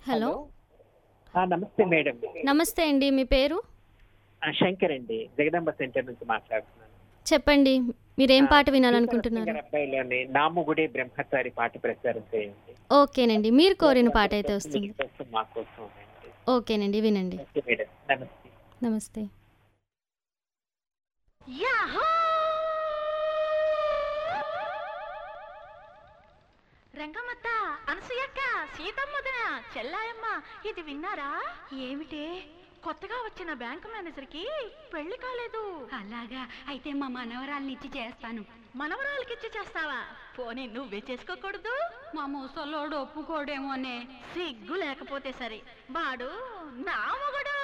Hello ఆ, నమస్తే madam నమస్తే అండి మీ పేరు ఆ, శంకర్ అండి జగదాంబ సెంటర్ నుంచి మాట్లాడుతున్నాను చెప్పండి మీరేం ఆ, పాట వినాలనుకుంటున్నారు శ్రీకర అబ్బాయిలోని నాముగుడే బ్రహ్మచారి పాట ప్రసారం చేయండి ఓకేనండి మీరు కోరిన పాట అయితే వస్తుంది మీకోసం, మా కోసం అండి. ఓకేనండి వినండి ఓకే మేడం నమస్తే నమస్తే యాహూ రంగమ్మత్త అనసూయక్క సీతమ్మదన చెల్లాయమ్మ ఇది విన్నారా ఏమిటే కొత్తగా వచ్చిన బ్యాంకు మేనేజర్కి పెళ్లి కాలేదు అలాగా అయితే మా మనవరాల్ని ఇచ్చి చేస్తాను మనవరాలకిచ్చి చేస్తావా పోనీ నువ్వే చేసుకోకూడదు మా ముసలోడు ఒప్పుకోడేమోనే సిగ్గు లేకపోతే సరే వాడు నా మొగడు